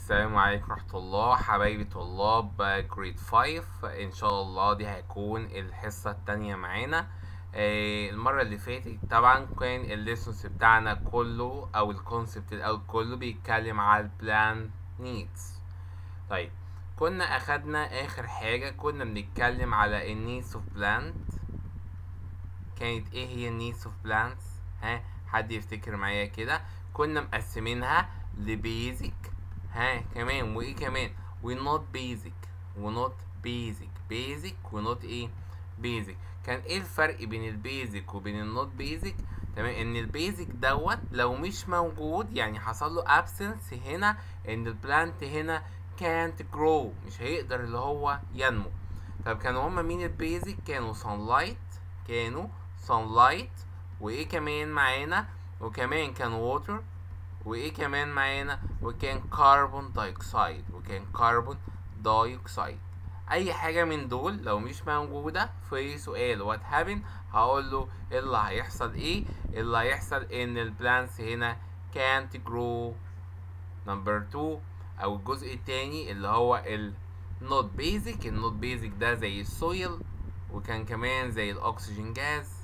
السلام عليكم ورحمة الله حبايبي طلاب جريد 5 ان شاء الله دي هيكون الحصة التانية معانا آه، المرة اللي فاتت طبعا كان الليسونس بتاعنا كله او الكونسبت الاول كله بيتكلم على البلان نيدز طيب كنا اخدنا اخر حاجة كنا بنتكلم على النيدز اوف بلانت كانت ايه هي النيدز اوف بلانتس ها حد يفتكر معايا كده كنا مقسمينها لبيزك ها كمان وايه كمان ونوت بيزك ونوت بيزك بيزك ونوت ايه بيزك كان ايه الفرق بين البيزك وبين النوت بيزك تمام ان البيزك دوت لو مش موجود يعني حصل له absence هنا ان البلانت هنا can't grow مش هيقدر اللي هو ينمو طب كانوا هما مين البيزك كانوا sunlight كانوا sunlight وايه كمان معانا وكمان كان water وايه كمان معانا وكان كربون دايوكسيد وكان كربون دايوكسيد اي حاجة من دول لو مش موجودة في سؤال وات هابن هقول له اللي هيحصل ايه اللي هيحصل ان البلانس هنا can't grow نمبر 2 او الجزء التاني اللي هو ال not basic ال not basic ده زي السويل وكان كمان زي الاكسجين جاز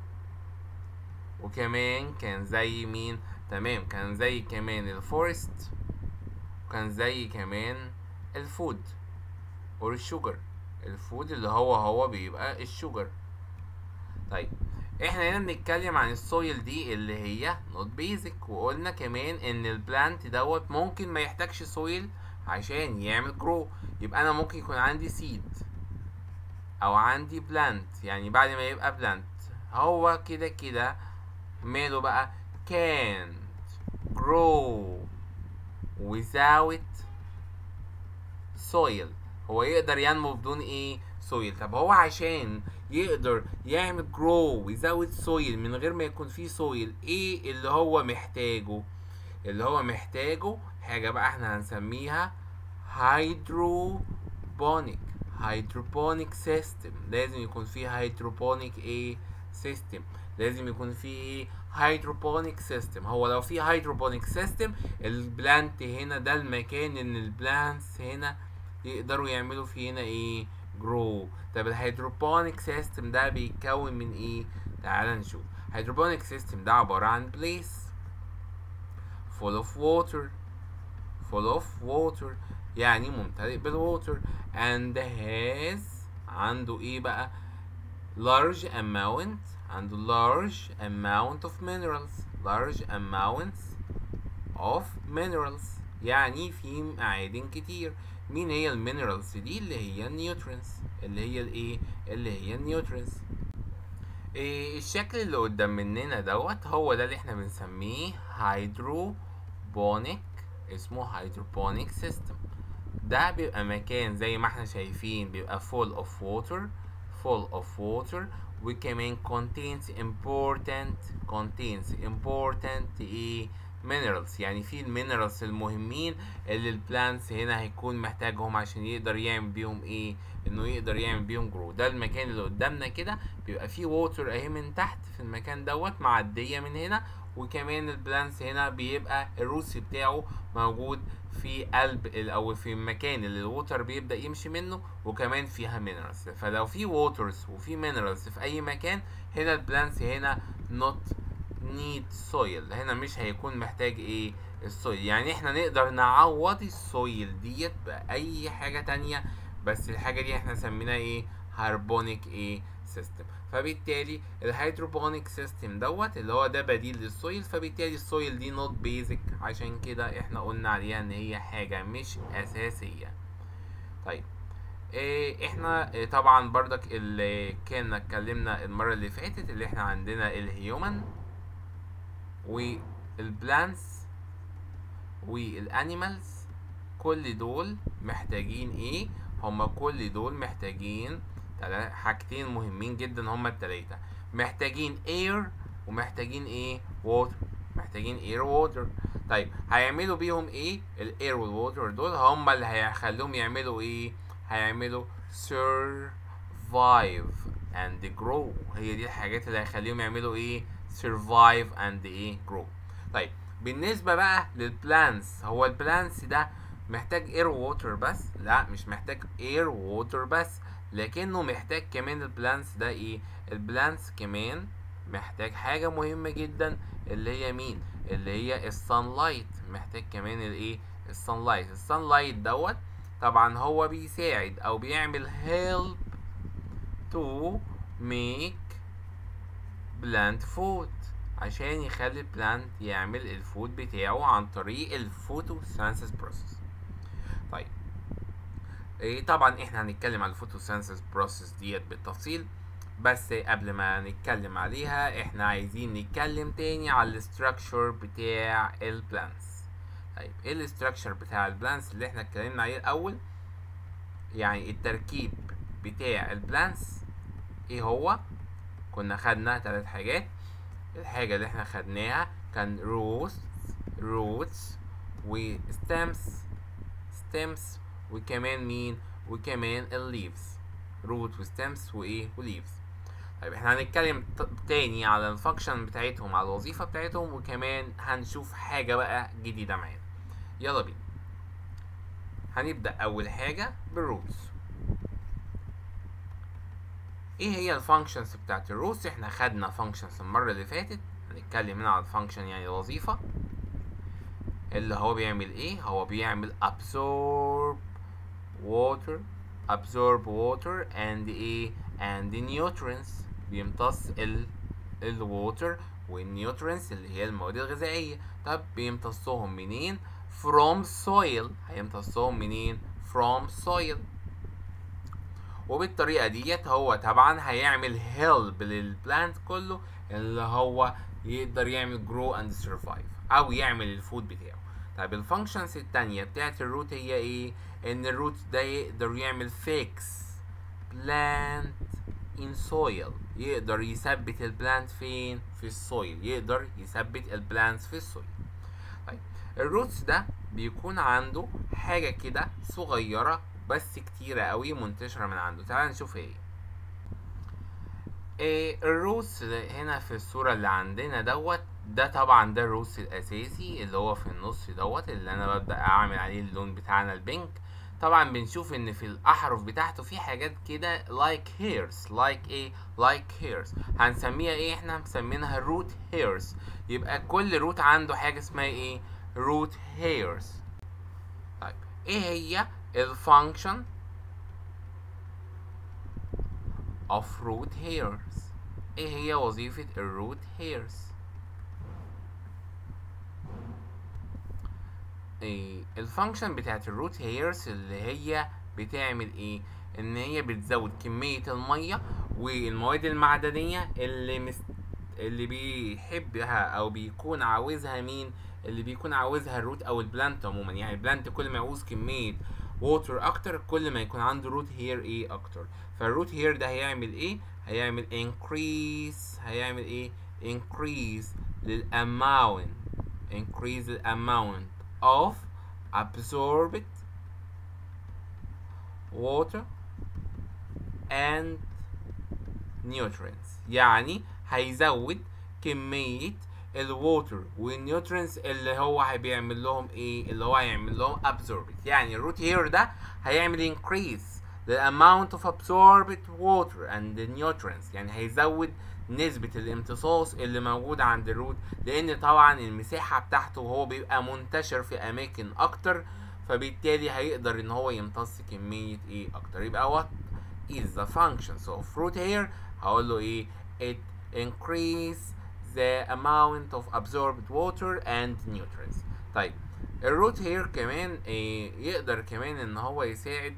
وكمان كان زي مين تمام كان زي كمان الفورست وكان زي كمان الفود اور الشوجر الفود اللي هو هو بيبقى الشوجر طيب احنا هنا بنتكلم عن السويل دي اللي هي نوت بيزك وقلنا كمان ان البلانت دوت ممكن ما يحتاجش سويل عشان يعمل جرو يبقى انا ممكن يكون عندي سيد او عندي بلانت يعني بعد ما يبقى بلانت هو كده كده ماله بقى can't grow without soil هو يقدر ينمو بدون ايه soil طب هو عشان يقدر يعمل grow without soil من غير ما يكون فيه soil ايه اللي هو محتاجه اللي هو محتاجه حاجة بقى احنا هنسميها hydroponic hydroponic system لازم يكون فيه hydroponic ايه system لازم يكون فيه هيدروبونيك سيستم هو لو في هيدروبونيك سيستم البلانت هنا ده المكان ان البلانتس هنا يقدروا يعملوا فيه هنا ايه جرو طب الهيدروبونيك سيستم ده بيتكون من ايه تعال نشوف هيدروبونيك سيستم ده عبارة عن بليس full of water full of water يعني ممتلئ بالووتر and has عنده ايه بقى large amount عنده large amount of minerals large amounts of minerals يعني في معادن كتير مين هي المينرالز دي اللي هي النيوترينز اللي هي الايه اللي هي النيوترينز إيه الشكل اللي قدام مننا دوت هو ده اللي احنا بنسميه هيدروبونيك اسمه هيدروبونيك سيستم ده بيبقى مكان زي ما احنا شايفين بيبقى full of water full of water وكمان contains important contains important ايه minerals يعني في المينرالز المهمين اللي البلانتس هنا هيكون محتاجهم عشان يقدر يعمل بيهم ايه انه يقدر يعمل بيهم جرو ده المكان اللي قدامنا كده بيبقى فيه ووتر اهي من تحت في المكان دوت معديه من هنا وكمان البلانتس هنا بيبقى الروس بتاعه موجود في قلب او في المكان اللي الووتر بيبدا يمشي منه وكمان فيها مينرالز فلو في ووترز وفي مينرالز في اي مكان هنا البلانتس هنا not need soil هنا مش هيكون محتاج ايه السويل يعني احنا نقدر نعوض السويل ديت باي حاجه تانية بس الحاجه دي احنا سميناها ايه هاربونيك ايه سيستم فبالتالي الهيدروبونيك سيستم دوت اللي هو ده بديل للسويل فبالتالي السويل دي نوت بيزك عشان كده احنا قلنا عليها ان هي حاجة مش اساسية طيب إيه احنا إيه طبعا بردك اللي كنا اتكلمنا المرة اللي فاتت اللي احنا عندنا الهيومن والبلانتس والانيمالز كل دول محتاجين ايه هما كل دول محتاجين حاجتين مهمين جدا هما التلاتة محتاجين air ومحتاجين ايه water محتاجين air water طيب هيعملوا بيهم ايه الاير والووتر دول هما اللي هيخلوهم يعملوا ايه هيعملوا survive and grow هي دي الحاجات اللي هيخليهم يعملوا ايه survive and ايه grow طيب بالنسبة بقى للبلانس هو البلانس ده محتاج اير ووتر بس لا مش محتاج اير ووتر بس لكنه محتاج كمان البلانس ده ايه البلانس كمان محتاج حاجة مهمة جدا اللي هي مين اللي هي السانلايت محتاج كمان الايه السانلايت السانلايت دوت طبعا هو بيساعد او بيعمل help to make plant food عشان يخلي البلانت يعمل الفود بتاعه عن طريق الفوتوسينثيس بروسيس طيب إيه طبعا احنا هنتكلم على الفوتوسينثيس بروسيس ديت بالتفصيل بس قبل ما نتكلم عليها احنا عايزين نتكلم تاني على الاستراكشر بتاع البلانتس طيب ايه الاستراكشر بتاع البلانتس اللي احنا اتكلمنا عليه الاول يعني التركيب بتاع البلانتس ايه هو كنا خدنا ثلاث حاجات الحاجة اللي احنا خدناها كان roots roots و stems stems وكمان مين وكمان ال leaves root و stems وايه و leaves طيب احنا هنتكلم تاني على الفانكشن بتاعتهم على الوظيفة بتاعتهم وكمان هنشوف حاجة بقى جديدة معانا يلا بينا هنبدأ أول حاجة بالروتس ايه هي الفانكشنز بتاعت الروتس احنا خدنا فانكشنز المره اللي فاتت هنتكلم هنا على الفانكشن يعني الوظيفه اللي هو بيعمل ايه هو بيعمل absorb water absorb water and ايه and nutrients بيمتص ال الووتر والنيوترينز اللي هي المواد الغذائيه طب بيمتصهم منين from soil هيمتصهم منين from soil وبالطريقه ديت هو طبعا هيعمل هيلب للبلانت كله اللي هو يقدر يعمل جرو اند سرفايف او يعمل الفود بتاعه طيب الفانكشنز التانية بتاعت الروت هي ايه ان الروت ده يقدر يعمل فيكس بلانت ان سويل يقدر يثبت البلانت فين في السويل يقدر يثبت البلانت في السويل طيب الروتس ده بيكون عنده حاجة كده صغيرة بس كتيرة قوي منتشرة من عنده تعال نشوف ايه إيه الروس هنا في الصورة اللي عندنا دوت ده طبعا ده الروس الأساسي اللي هو في النص دوت اللي أنا ببدأ أعمل عليه اللون بتاعنا البينك طبعا بنشوف إن في الأحرف بتاعته في حاجات كده like hairs like إيه like hairs هنسميها إيه إحنا مسمينها root hairs يبقى كل روت عنده حاجة اسمها إيه root hairs طيب إيه هي الفانكشن of root hairs ايه هي وظيفة الروت hairs ايه الفانكشن بتاعت الروت hairs اللي هي بتعمل ايه ان هي بتزود كمية المية والمواد المعدنية اللي مست... اللي بيحبها او بيكون عاوزها مين اللي بيكون عاوزها الروت او البلانت عموما يعني البلانت كل ما يعوز كمية ووتر اكتر كل ما يكون عنده روت هير ايه اكتر فالروت هير ده هيعمل ايه هيعمل increase هيعمل ايه increase للاماونت increase the amount of absorbed water and nutrients يعني هيزود كمية الووتر والنيوترينز اللي هو هيعمل لهم ايه اللي هو هيعمل لهم absorbed يعني الروت هير ده هيعمل increase the amount of absorbed water and the nutrients يعني هيزود نسبة الامتصاص اللي موجودة عند الروت لأن طبعا المساحة بتاعته هو بيبقى منتشر في أماكن أكتر فبالتالي هيقدر إن هو يمتص كمية إيه أكتر يبقى what is the functions of root hair هقول له إيه it increase the amount of absorbed water and nutrients طيب الروت هير كمان إيه يقدر كمان ان هو يساعد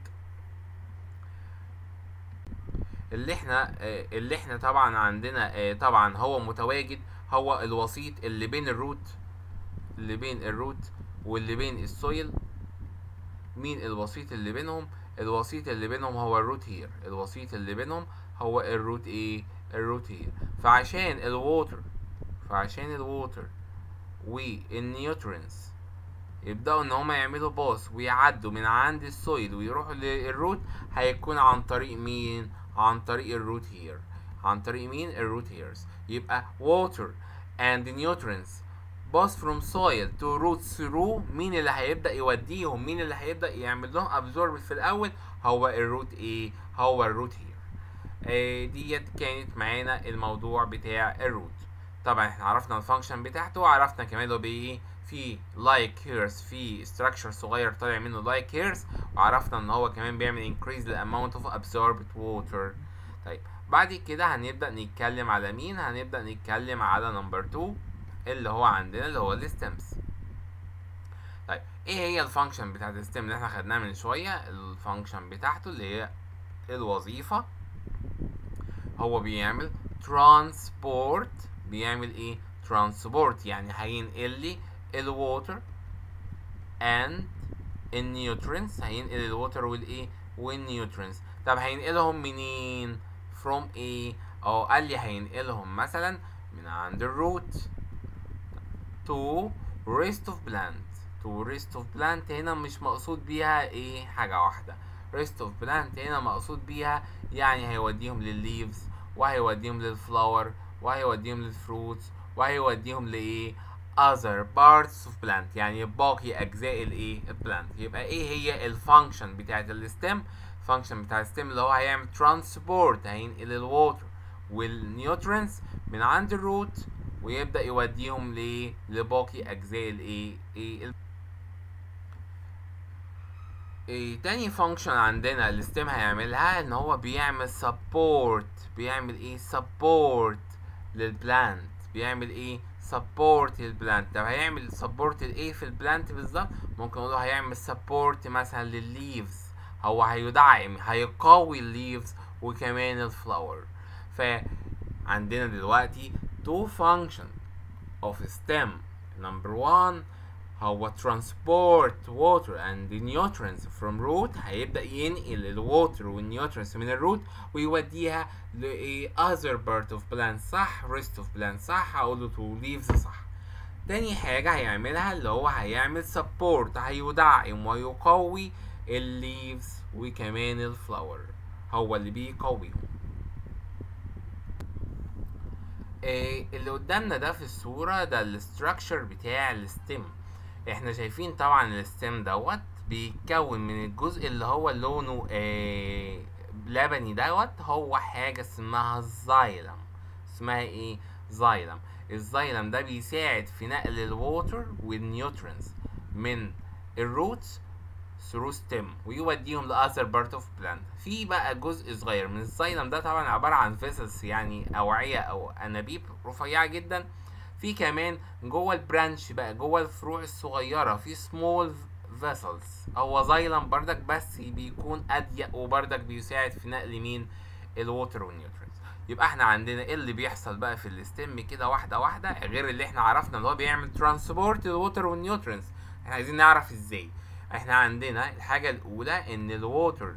اللي احنا آه اللي احنا طبعا عندنا آه طبعا هو متواجد هو الوسيط اللي بين الروت اللي بين الروت واللي بين السويل مين الوسيط اللي بينهم الوسيط اللي بينهم هو الروت هير الوسيط اللي بينهم هو الروت ايه الروت هير فعشان الووتر فعشان الووتر والنيوترينز يبدأوا ان هما يعملوا باص ويعدوا من عند السويل ويروحوا للروت هيكون عن طريق مين عن طريق الروت هير عن طريق مين الروت هيرز يبقى water and nutrients باص فروم سويل تو روت ثرو مين اللي هيبدا يوديهم مين اللي هيبدا يعمل لهم ابزورب في الاول هو الروت ايه هو الروت هير آه ديت كانت معانا الموضوع بتاع الروت طبعا احنا عرفنا الفانكشن بتاعته وعرفنا كمان لو بايه في لايك هيرز في ستراكشر صغير طالع منه لايك هيرز وعرفنا ان هو كمان بيعمل increase the amount of absorbed water طيب بعد كده هنبدأ نتكلم على مين هنبدأ نتكلم على نمبر 2 اللي هو عندنا اللي هو الستمز طيب ايه هي الفانكشن بتاعت الستم اللي احنا خدناها من شوية الفانكشن بتاعته اللي هي الوظيفة هو بيعمل ترانسبورت بيعمل ايه ترانسبورت يعني هينقل لي الووتر and النيوترينز هينقل الووتر والايه والنيوترينز طب هينقلهم منين from ايه اه قال لي هينقلهم مثلا من عند الروت to rest of plant to rest of plant هنا مش مقصود بيها ايه حاجة واحدة rest of plant هنا مقصود بيها يعني هيوديهم للليفز وهيوديهم للفلاور وهيوديهم للفروتس وهيوديهم لايه other parts of plant يعني باقي اجزاء الايه البلانت يبقى ايه هي الفانكشن بتاعت الستيم الفانكشن بتاع الستيم اللي هو هيعمل ترانسبورت هينقل الووتر والنيوترينز من عند الروت ويبدا يوديهم ل لباقي اجزاء الايه ايه إيه تاني فانكشن عندنا الستيم هيعملها ان هو بيعمل سبورت بيعمل ايه سبورت للبلانت بيعمل ايه سبورت للبلانت طب هيعمل سبورت لايه في البلانت بالظبط ممكن نقول هيعمل سبورت مثلا للليفز هو هيدعم هيقوي الليفز وكمان الفلاور فعندنا دلوقتي two function of stem number one هو transport water and nutrients from root هيبدأ ينقل الووتر والنيوترينز من الروت ويوديها ل other part of plant صح rest of plant صح هقول له to leaves صح تاني حاجة هيعملها اللي هو هيعمل support هيدعم ويقوي الليفز وكمان الفلاور هو اللي بيقويهم إيه اللي قدامنا ده في الصورة ده الاستراكشر بتاع الستيم احنا شايفين طبعا الستيم دوت بيتكون من الجزء اللي هو لونه آه لبني دوت هو حاجة اسمها الزايلم اسمها ايه زايلم الزايلم ده بيساعد في نقل الووتر والنيوترينز من الروتس through stem ويوديهم ل other part of plant في بقى جزء صغير من الزايلم ده طبعا عبارة عن فيسلز يعني أوعية أو أنابيب رفيعة جدا في كمان جوه البرانش بقى جوه الفروع الصغيرة في سمول فيسلز هو زايلم بردك بس بيكون أضيق وبردك بيساعد في نقل مين الووتر والنيوترينز يبقى احنا عندنا ايه اللي بيحصل بقى في الستيم كده واحدة واحدة غير اللي احنا عرفنا اللي هو بيعمل ترانسبورت الووتر والنيوترينز احنا عايزين نعرف ازاي احنا عندنا الحاجة الأولى إن الووتر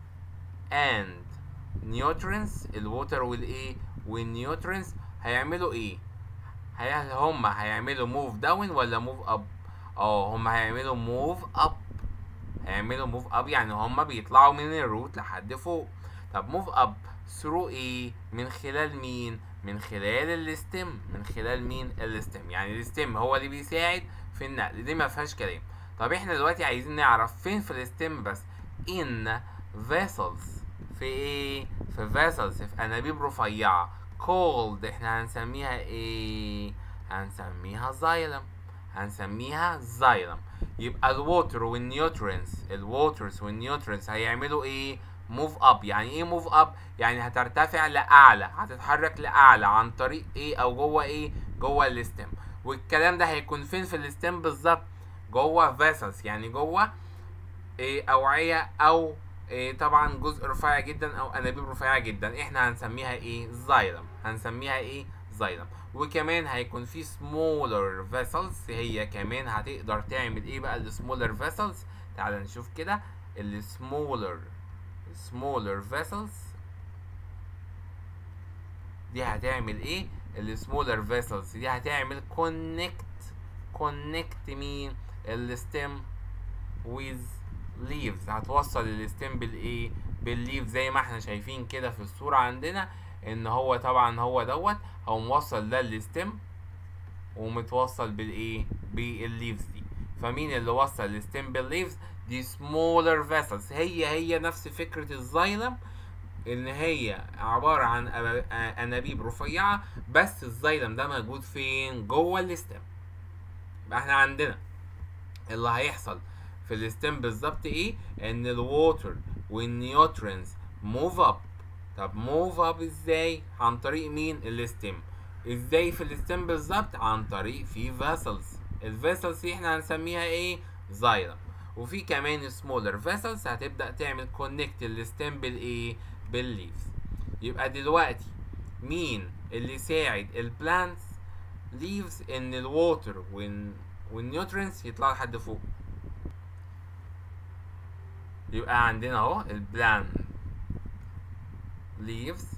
and nutrients الووتر والإيه والنيوترينز هيعملوا إيه؟ هل هما هيعملوا موف داون ولا موف أب؟ اه هما هيعملوا موف أب هيعملوا موف أب يعني هما بيطلعوا من الروت لحد فوق طب موف أب ثرو إيه؟ من خلال مين؟ من خلال الستيم من خلال مين؟ الستيم يعني الستيم هو اللي بيساعد في النقل دي ما فيهاش كلام طب احنا دلوقتي عايزين نعرف فين في الستيم بس ان vessels في ايه في vessels في انابيب رفيعة cold احنا هنسميها ايه هنسميها زايلم هنسميها زايلم يبقى الووتر والنيوترينز الووترز والنيوترينز هيعملوا ايه موف اب يعني ايه موف اب يعني هترتفع لاعلى هتتحرك لاعلى عن طريق ايه او جوه ايه جوه الستيم والكلام ده هيكون فين في الستيم بالظبط جوه فيسلز يعني جوه إيه اوعيه او إيه طبعا جزء رفيع جدا او انابيب رفيعه جدا احنا هنسميها ايه زايلم هنسميها ايه زايلم وكمان هيكون في سمولر فيسلز هي كمان هتقدر تعمل ايه بقى السمولر فيسلز تعال نشوف كده السمولر سمولر فيسلز دي هتعمل ايه السمولر فيسلز دي هتعمل كونكت كونكت مين الستيم ويز ليفز هتوصل الستيم بالايه بالليف زي ما احنا شايفين كده في الصورة عندنا ان هو طبعا هو دوت هو موصل ده للستيم ومتوصل بالايه بالليفز دي فمين اللي وصل الستيم بالليفز دي سمولر فيسلز هي هي نفس فكرة الزايلم ان هي عبارة عن أب- انابيب رفيعة بس الزايلم ده موجود فين جوه الستيم يبقى احنا عندنا اللي هيحصل في الستيم بالظبط ايه ان الووتر والنيوترينز موف اب طب موف اب ازاي عن طريق مين الستيم ازاي في الستيم بالظبط عن طريق في فيسلز الفيسلز دي احنا هنسميها ايه زايلم وفي كمان سمولر فيسلز هتبدا تعمل كونكت الستيم بالايه بالليفز يبقى دلوقتي مين اللي يساعد البلانتس ليفز ان الووتر وال والنيوترينز يطلعوا لحد فوق يبقى عندنا اهو البلان ليفز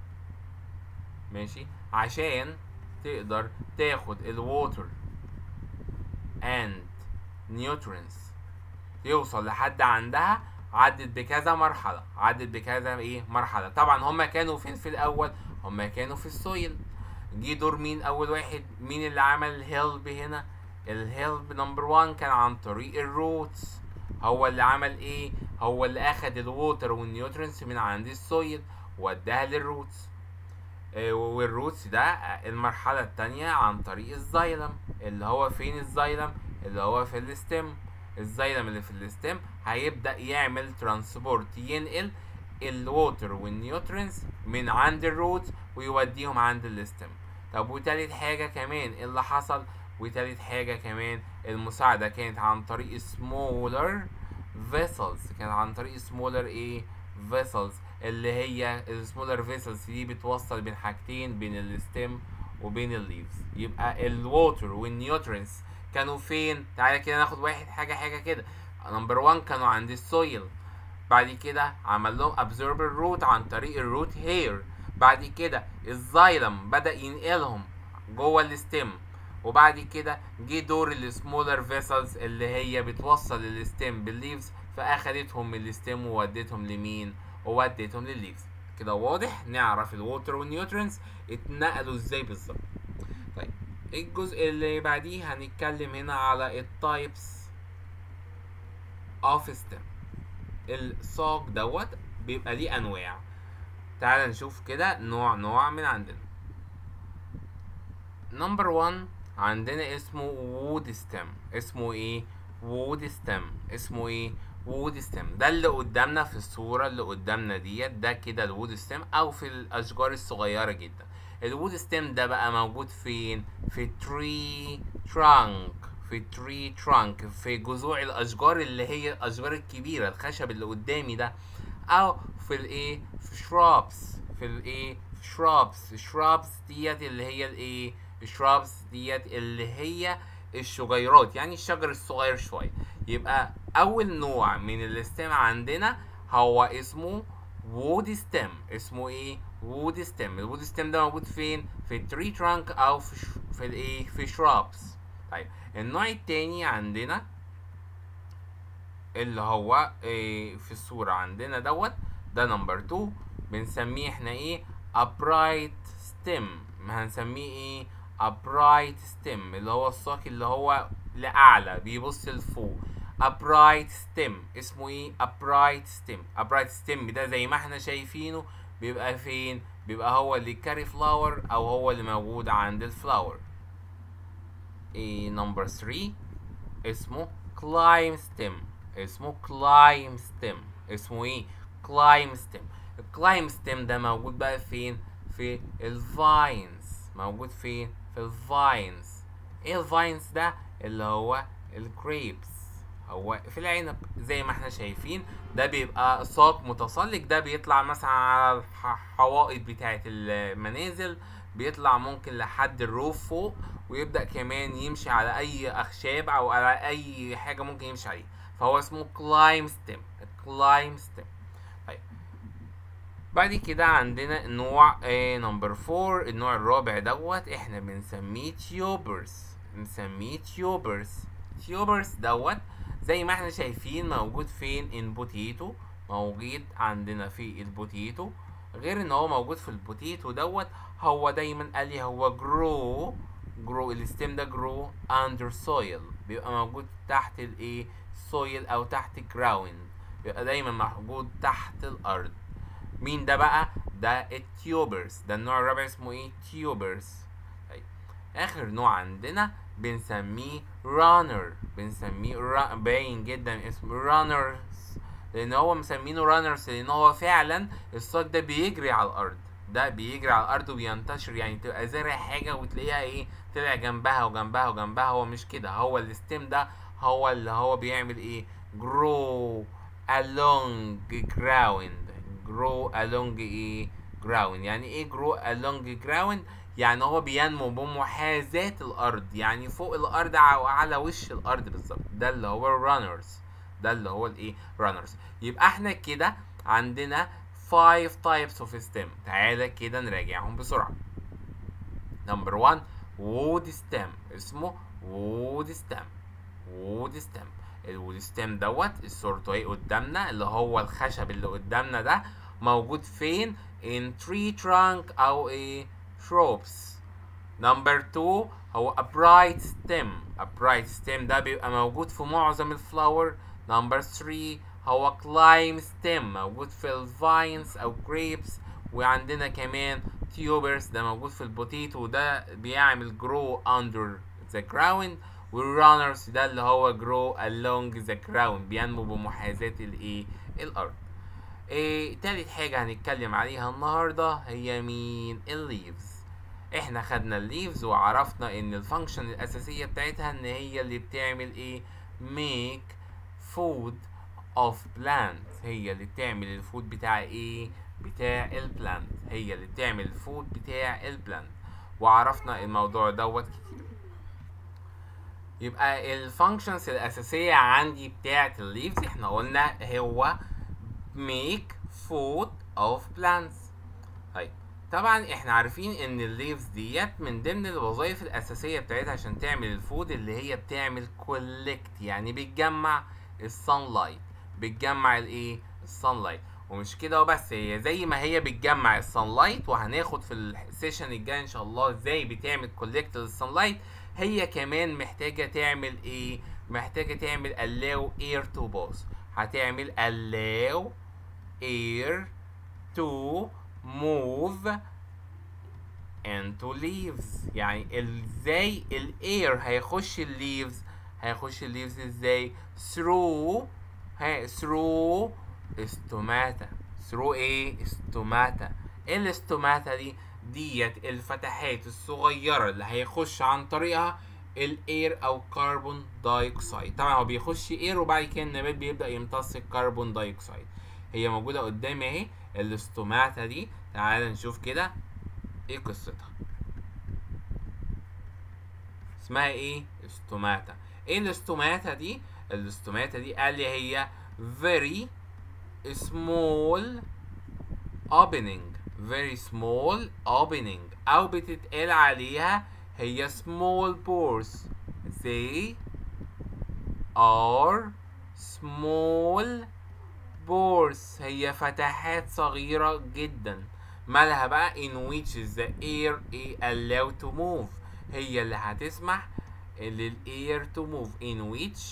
ماشي عشان تقدر تاخد الووتر and nutrients يوصل لحد عندها عدت بكذا مرحلة عدت بكذا ايه مرحلة طبعا هما كانوا فين في الاول هما كانوا في السويل جه دور مين اول واحد مين اللي عمل الهيلب هنا الهيلب نمبر 1 كان عن طريق الروتس هو اللي عمل ايه هو اللي اخد الووتر والنيوترينز من عند السويل واداها للروتس آه، والروتس ده المرحلة التانية عن طريق الزايلم اللي هو فين الزايلم اللي هو في الستيم الزايلم اللي في الستيم هيبدأ يعمل ترانسبورت ينقل الووتر والنيوترينز من عند الروت ويوديهم عند الستيم طب وتالت حاجة كمان إيه اللي حصل وتالت حاجة كمان المساعدة كانت عن طريق smaller vessels كانت عن طريق smaller ايه vessels اللي هي السمولر فيسلز دي بتوصل بين حاجتين بين الستيم وبين الليفز يبقى الووتر والنيوترينز كانوا فين تعالى كده ناخد واحد حاجه حاجه كده نمبر 1 كانوا عند السويل بعد كده عمل لهم ابزورب الروت عن طريق الروت هير بعد كده الزايلم بدا ينقلهم جوه الستيم وبعد كده جه دور السمولر فيسلز اللي هي بتوصل الستيم بالليفز فاخدتهم من الستيم وودتهم لمين ووديتهم للليفز كده واضح نعرف الووتر والنيوترينز اتنقلوا ازاي بالظبط طيب الجزء اللي بعديه هنتكلم هنا على التايبس اوف ستيم الساق دوت بيبقى ليه انواع تعال نشوف كده نوع نوع من عندنا نمبر 1 عندنا اسمه وود ستيم اسمه ايه وود ستيم اسمه ايه وود ستيم ده اللي قدامنا في الصورة اللي قدامنا ديت ده كده الوود ستيم او في الاشجار الصغيرة جدا الوود ستيم ده بقى موجود فين في تري ترانك في تري ترانك في جذوع الاشجار اللي هي الاشجار الكبيرة الخشب اللي قدامي ده او في الايه في شرابس في الايه في شرابس شرابس ديت اللي هي الايه الشرابس ديت اللي هي الشجيرات يعني الشجر الصغير شوية يبقى أول نوع من الستيم عندنا هو اسمه وود ستيم اسمه ايه وود ستيم الوود ستيم ده موجود فين في التري ترانك او في ش... في الايه في شرابس طيب النوع التاني عندنا اللي هو إيه في الصورة عندنا دوت ده نمبر 2 بنسميه احنا ايه upright stem هنسميه ايه upright stem اللي هو الساق اللي هو لأعلى بيبص لفوق upright stem اسمه ايه upright stem upright stem ده زي ما احنا شايفينه بيبقى فين بيبقى هو اللي كاري فلاور او هو اللي موجود عند الفلاور ايه نمبر 3 اسمه climb stem اسمه climb stem اسمه ايه climb stem الكلايم ستيم ده موجود بقى فين في الفاينز موجود فين في الفاينز ايه الفاينز ده اللي هو الجريبس هو في العنب زي ما احنا شايفين ده بيبقى ساق متسلق ده بيطلع مثلا على الحوائط بتاعة المنازل بيطلع ممكن لحد الروف فوق ويبدأ كمان يمشي على أي أخشاب أو على أي حاجة ممكن يمشي عليها فهو اسمه كلايم ستيم كلايم ستيم طيب بعد كده عندنا نوع نمبر فور النوع الرابع دوت احنا بنسميه تيوبرز بنسميه تيوبرز تيوبرز دوت زي ما احنا شايفين موجود فين ان بوتيتو موجود عندنا في البوتيتو غير ان هو موجود في البوتيتو دوت هو دايما قال لي هو جرو grow الستيم ده grow under soil بيبقى موجود تحت الايه soil او تحت ground بيبقى دايما موجود تحت الارض مين ده بقى ده التيوبرز ده النوع الرابع اسمه ايه تيوبرز طيب اخر نوع عندنا بنسميه رانر بنسميه را... باين جدا اسمه رانرز لان هو مسمينه رانرز لان هو فعلا الصاج ده بيجري على الارض ده بيجري على الارض وبينتشر يعني تبقى زارع حاجه وتلاقيها ايه طلع جنبها وجنبها وجنبها هو مش كده هو الستيم ده هو اللي هو بيعمل ايه grow along ground grow along ايه ground يعني ايه grow along ground يعني هو بينمو بمحاذاة الارض يعني فوق الارض او على وش الارض بالظبط ده اللي هو الرانرز ده اللي هو الايه runners يبقى احنا كده عندنا 5 types of stem تعالى كده نراجعهم بسرعة نمبر 1 wood stem اسمه wood stem wood stem الوود ستيم دوت صورته اهي قدامنا اللي هو الخشب اللي قدامنا ده موجود فين in tree trunk او ايه shrubs نمبر 2 هو a bright stem a bright stem ده بيبقى موجود في معظم الفلاور نمبر 3 هو climb stem موجود في الفاينز او grapes وعندنا كمان tubers ده موجود في البوتيتو ده بيعمل grow under the ground والرانرز ده اللي هو grow along the ground بينمو بمحاذاة الايه الارض إيه تالت حاجة هنتكلم عليها النهاردة هي مين الليفز احنا خدنا الليفز وعرفنا ان الفانكشن الاساسية بتاعتها ان هي اللي بتعمل ايه make food of plant هي اللي بتعمل الفود بتاع ايه بتاع البلانت هي اللي بتعمل الفود بتاع البلانت وعرفنا الموضوع دوت كتير يبقى الفانكشنز الاساسيه عندي بتاعه الليفز احنا قلنا هو make food of plants طيب طبعا احنا عارفين ان الليفز ديت من ضمن الوظائف الاساسيه بتاعتها عشان تعمل الفود اللي هي بتعمل كولكت يعني بتجمع الصن لايت بتجمع الايه الصن لايت ومش كده وبس هي زي ما هي بتجمع الصن لايت وهناخد في السيشن الجاي ان شاء الله ازاي بتعمل كولكت للصن لايت هي كمان محتاجة تعمل ايه محتاجة تعمل allow air to pass هتعمل allow air to move into leaves يعني ازاي الاير هيخش الليفز هيخش الليفز ازاي through ها through استوماتا through ايه استوماتا ايه الاستوماتا دي ديت الفتحات الصغيرة اللي هيخش عن طريقها الاير او كربون دايوكسيد طبعا هو بيخش اير وبعد كده النبات بيبدأ يمتص الكربون دايوكسيد هي موجودة قدامي اهي الاستوماتا دي تعال نشوف كده ايه قصتها اسمها ايه استوماتا ايه الاستوماتا دي الاستوماتا دي قال لي هي very small opening very small opening او بتتقال عليها هي small pores they are small pores هي فتحات صغيرة جدا مالها بقى in which the air is allowed to move هي اللي هتسمح للاير to move in which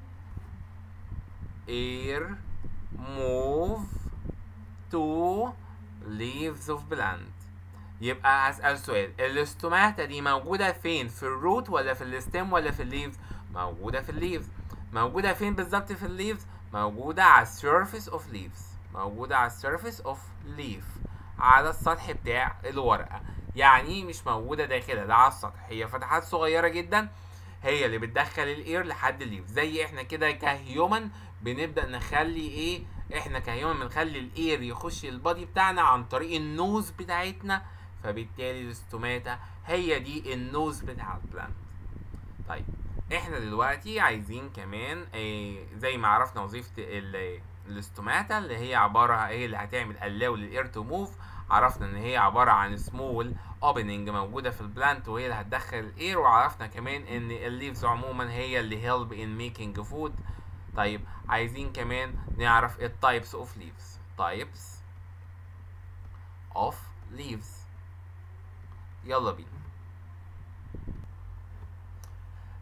air move to leaves of plant يبقى هسأل سؤال الاستوماتا دي موجودة فين في الروت ولا في الستيم ولا في الليفز موجودة في الليفز موجودة فين بالظبط في الليفز موجودة على السيرفيس اوف ليفز موجودة على السيرفيس اوف ليف على السطح بتاع الورقة يعني مش موجودة داخلها ده على السطح هي فتحات صغيرة جدا هي اللي بتدخل الاير لحد الليف زي احنا كده كهيومن بنبدأ نخلي ايه احنا كهيومن بنخلي الاير يخش البادي بتاعنا عن طريق النوز بتاعتنا فبالتالي الاستوماتا هي دي النوز بتاع البلانت طيب احنا دلوقتي عايزين كمان ايه زي ما عرفنا وظيفة ال- الاستوماتا اللي هي عبارة ايه اللي هتعمل allow للاير تو موف عرفنا ان هي عبارة عن سمول اوبننج موجودة في البلانت وهي اللي هتدخل الاير وعرفنا كمان ان الليفز عموما هي اللي help in making food طيب عايزين كمان نعرف التايبس اوف ليفز تايبس اوف ليفز يلا بينا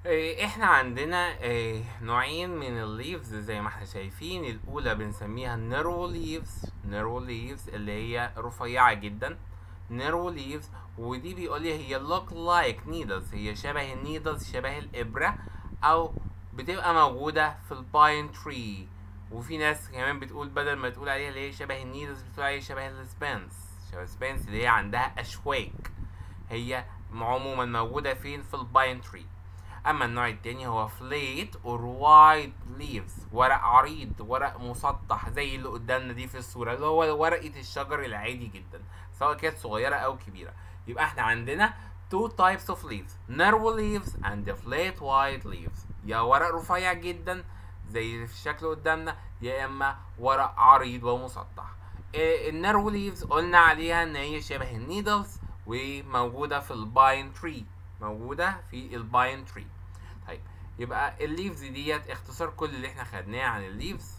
إيه، احنا عندنا إيه، نوعين من الليفز زي ما احنا شايفين الاولى بنسميها نيرو ليفز نيرو ليفز اللي هي رفيعه جدا نيرو ليفز ودي بيقول لي هي look like needles هي شبه النيدلز شبه الابره او بتبقى موجوده في الباين تري وفي ناس كمان بتقول بدل ما تقول عليها اللي هي شبه النيدلز بتقول عليها شبه السبانس شبه السبانس اللي هي عندها اشواك هي عموما موجوده فين في الباين تري اما النوع التاني هو فليت اور وايد ليفز ورق عريض ورق مسطح زي اللي قدامنا دي في الصوره اللي هو ورقه الشجر العادي جدا سواء كانت صغيره او كبيره يبقى احنا عندنا two types of leaves narrow leaves and flat wide leaves يا ورق رفيع جدا زي في الشكل قدامنا يا اما ورق عريض ومسطح النارو ليفز قلنا عليها ان هي شبه النيدلز وموجوده في الباين تري موجوده في الباين تري طيب يبقى الليفز ديت اختصار كل اللي احنا خدناه عن الليفز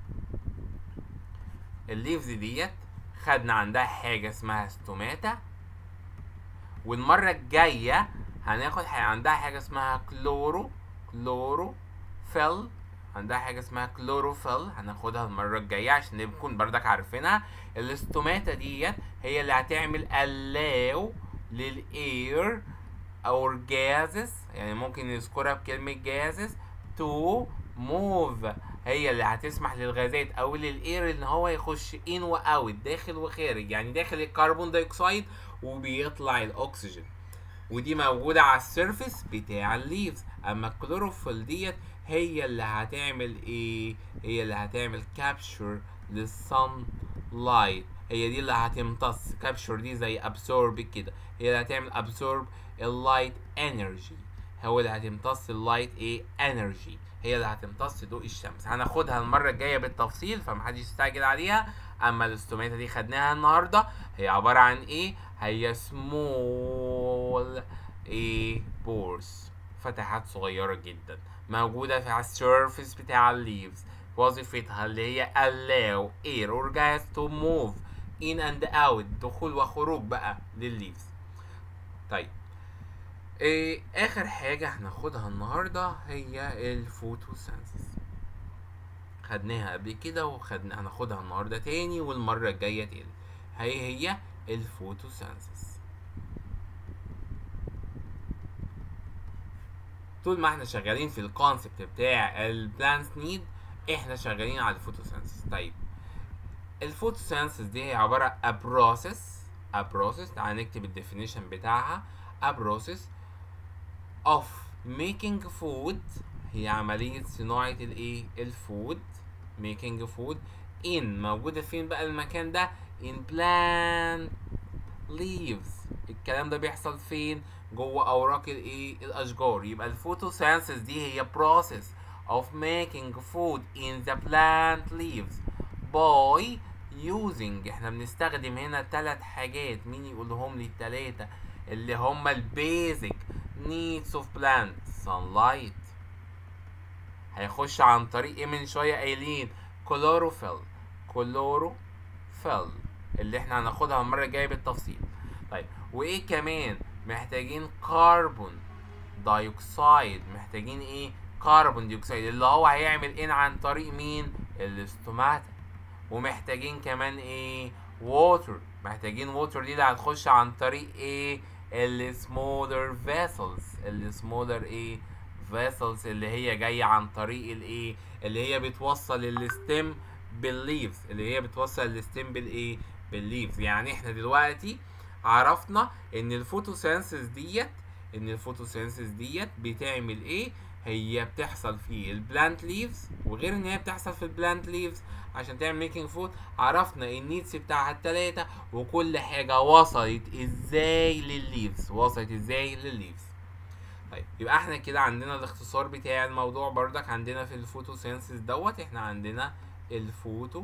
الليفز ديت خدنا عندها حاجه اسمها ستوماتا والمره الجايه هناخد حاجة عندها حاجه اسمها كلورو كلورو فيل عندها حاجه اسمها كلوروفيل هناخدها المره الجايه عشان نكون بردك عارفينها الاستوماتا ديت هي اللي هتعمل allow للاير او جازز يعني ممكن نذكرها بكلمه جازز تو موف هي اللي هتسمح للغازات او للاير ان هو يخش ان واوت داخل وخارج يعني داخل الكربون دايوكسيد وبيطلع الاكسجين ودي موجودة على السيرفيس بتاع الليفز اما الكلوروفيل ديت هي اللي هتعمل ايه هي اللي هتعمل كابشر للصن لايت هي دي اللي هتمتص كابشر دي زي ابسورب كده هي اللي هتعمل ابسورب اللايت انرجي هو اللي هتمتص اللايت ايه انرجي هي اللي هتمتص ضوء الشمس هناخدها المرة الجاية بالتفصيل فمحدش يستعجل عليها اما الاستوماتا دي خدناها النهاردة هي عبارة عن ايه هي سمول ايه بورس فتحات صغيرة جدا موجودة في على السيرفيس بتاع الليفز وظيفتها اللي هي allow air or gas to move in and out دخول وخروج بقى للليفز طيب إيه اخر حاجة هناخدها النهاردة هي الفوتوسينثيس خدناها قبل كده وخدنا هناخدها النهاردة تاني والمرة الجاية تاني هي هي الفوتوسينثيس طول ما احنا شغالين في الكونسبت بتاع البلانت نيد احنا شغالين على الفوتوسينثيس طيب الفوتوسينثيس دي هي عبارة a process a process تعال نكتب الديفينيشن بتاعها a process of making food هي عملية صناعة الايه الفود making food in موجودة فين بقى المكان ده in plant leaves الكلام ده بيحصل فين جوه اوراق الايه الاشجار يبقى الفوتوسينثيس دي هي process of making food in the plant leaves by using احنا بنستخدم هنا ثلاث حاجات مين يقولهم لي الثلاثه اللي هما البيزك needs of plant sunlight هيخش عن طريق ايه من شويه قايلين كلوروفيل كلوروفيل اللي احنا هناخدها المره الجايه بالتفصيل طيب وايه كمان محتاجين كربون دايوكسيد محتاجين ايه كربون ديوكسيد اللي هو هيعمل ان عن طريق مين الاستوماتا ومحتاجين كمان ايه ووتر محتاجين ووتر دي اللي هتخش عن طريق ايه السمولر فيسلز السمولر ايه فيسلز اللي هي جايه عن طريق الايه اللي هي بتوصل الستيم بالليفز اللي هي بتوصل الستيم بالايه بالليفز يعني احنا دلوقتي عرفنا ان الفوتوسينثيس ديت ان الفوتوسينثيس ديت بتعمل ايه هي بتحصل في البلانت ليفز وغير ان هي بتحصل في البلانت ليفز عشان تعمل ميكنج فود عرفنا النيدز بتاعها التلاتة وكل حاجة وصلت ازاي للليفز وصلت ازاي للليفز طيب يبقى احنا كده عندنا الاختصار بتاع الموضوع بردك عندنا في الفوتوسينثيس دوت احنا عندنا الفوتو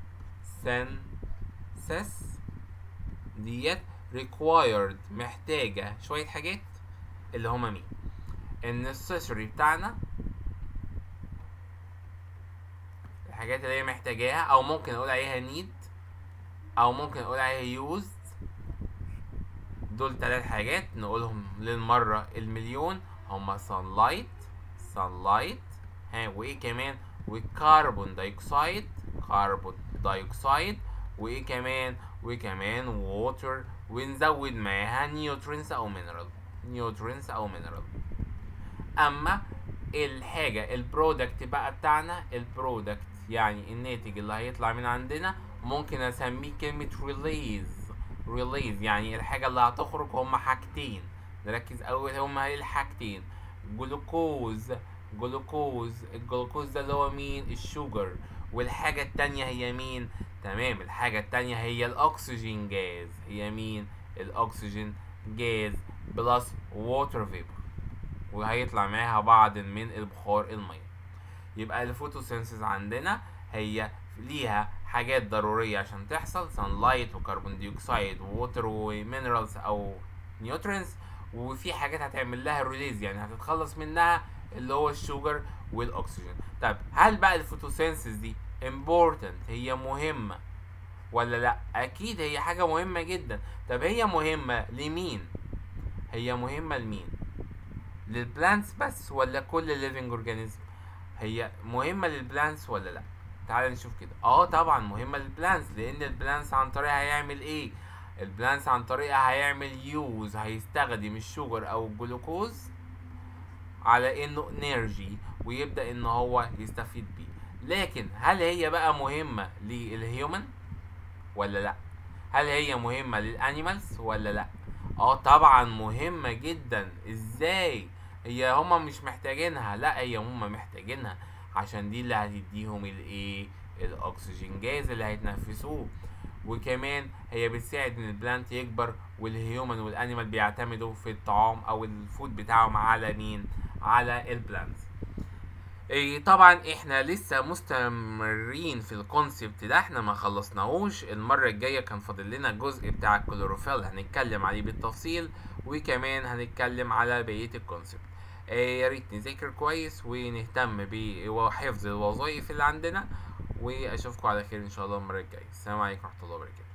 سينثيس ديت required محتاجة شوية حاجات اللي هما مين النسيسري بتاعنا الحاجات اللي هي محتاجاها او ممكن اقول عليها نيد او ممكن اقول عليها يوزد دول ثلاث حاجات نقولهم للمرة المليون هما sunlight sunlight ها وايه كمان وكربون دايوكسيد كربون دايوكسيد وايه كمان وكمان ووتر ونزود معاها نيوترينز او مينرال نيوترينز او مينرال اما الحاجه البرودكت بقى بتاعنا البرودكت يعني الناتج اللي هيطلع من عندنا ممكن اسميه كلمه ريليز ريليز يعني الحاجه اللي هتخرج هما حاجتين نركز قوي هما الحاجتين جلوكوز جلوكوز الجلوكوز ده اللي هو مين الشوجر والحاجة التانية هي مين تمام الحاجة التانية هي الأكسجين جاز هي مين الأكسجين جاز بلس ووتر فيبر وهيطلع معاها بعض من البخار المية يبقى الفوتوسينثيز عندنا هي ليها حاجات ضرورية عشان تحصل sunlight وكربون ديوكسيد ووتر ومينرالز أو نيوترينز وفي حاجات هتعمل لها ريليز يعني هتتخلص منها اللي هو الشوجر والاكسجين طب هل بقى الفوتوسينثيز دي important هي مهمة ولا لا اكيد هي حاجة مهمة جدا طب هي مهمة لمين هي مهمة لمين للبلانتس بس ولا كل living organism هي مهمة للبلانتس ولا لا تعال نشوف كده اه طبعا مهمة للبلانتس لان البلانتس عن طريقها هيعمل ايه البلانتس عن طريقها هيعمل يوز هيستخدم الشوجر او الجلوكوز على انه انرجي ويبدا ان هو يستفيد بيه لكن هل هي بقى مهمه للهيومن ولا لا هل هي مهمه للانيمالز ولا لا اه طبعا مهمه جدا ازاي هي هما مش محتاجينها لا هي هما محتاجينها عشان دي اللي هتديهم الايه الاكسجين جاز اللي هيتنفسوه وكمان هي بتساعد ان البلانت يكبر والهيومن والانيمال بيعتمدوا في الطعام او الفود بتاعهم على مين على البلانت إيه طبعا احنا لسه مستمرين في الكونسبت ده احنا ما خلصناهوش المرة الجاية كان فاضل لنا الجزء بتاع الكلوروفيل هنتكلم عليه بالتفصيل وكمان هنتكلم على بقية الكونسبت إيه يا ريت نذاكر كويس ونهتم بحفظ الوظائف اللي عندنا واشوفكم على خير ان شاء الله المرة الجاية السلام عليكم ورحمة الله وبركاته